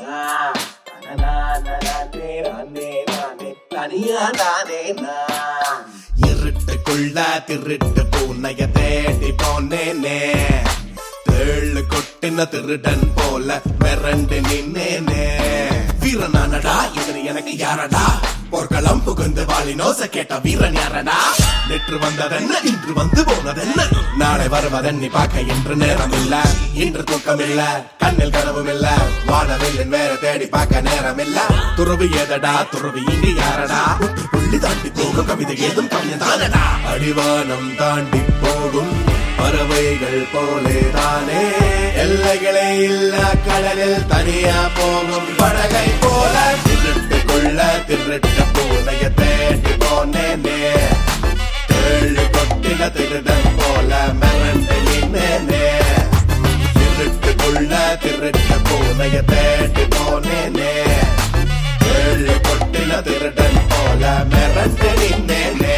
நான் தனநானே நானே நானே தனியா நானே நான் இருட்டுக்குள்ள திருட்டு பூனைய தேடி போனேனே தேழு கொட்டின திருடன் போல மிரண்டு நின்னேனே வீரனானடா இவர் எனக்கு யாரடா போர்க்களம் புகுந்து வாழினோச கேட்ட வீரன் யாரடா நேற்று வந்ததென்ன இன்று வந்து போனதென்ன நாளை வருவதென்னி பார்க்க இன்று நேரம் இல்ல இன்று தூக்கம் இல்ல கண்ணில் கனவும் இல்ல வானவில்லின் வேற தேடி பார்க்க நேரம் இல்ல துறவு ஏதடா துறவு இங்கு யாரடா புள்ளி தாண்டி போகும் கவிதை ஏதும் கவிஞன் தானடா அடிவானம் தாண்டி போகும் பறவைகள் போலேதானே எல்லைகளே இல்ல கடலில் தனியா போகும் படகை போல திருட்டு கொள்ள திருட்டு பூனைய தேடி போனேனே ஏழு கொட்டின திருடன் போல மிரண்டு நின்னேனே திருட்டு கொள்ள திருட்டு பூனைய தேடி போனேனே ஏழு கொட்டின திருடன் போல மிரண்டு நின்னேனே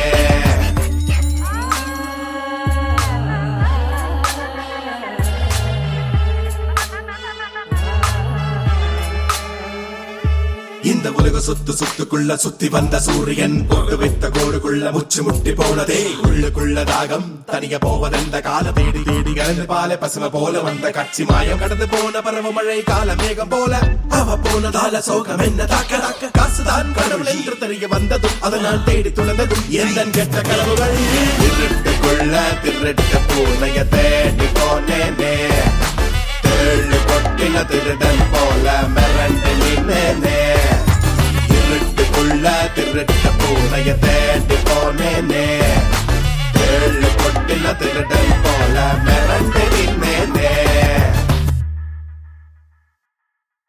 இந்த உலக சுத்து சுத்துக்குள்ள சுத்தி வந்த சூரியன் போட்டு வைத்த கோடுக்குள்ள முச்சு முட்டி போனதே உள்ளுக்குள்ள தாகம் தனிய போவதெந்த கால தேடி தேடி கலந்து பால பசும போல வந்த கட்சி மாயம் கடந்து போன பருவ மழை கால மேகம் போல அவ போனதால சோகம் என்ன தாக்க தாக்க காசுதான் கடவுள் என்று தெரிய வந்ததும் அதனால் தேடி துளந்ததும் எந்த கெட்ட கனவுகள் திருட்டுக்குள்ள திருட்டு பூனைய தேடி போனேனே தேழு கொட்டின திருடன் போல மிரண்டு நின்னேனே இருட்டுக்குள்ள திருட்ட பூனைய தேடி போனேனே ஏழு கொட்டின திருட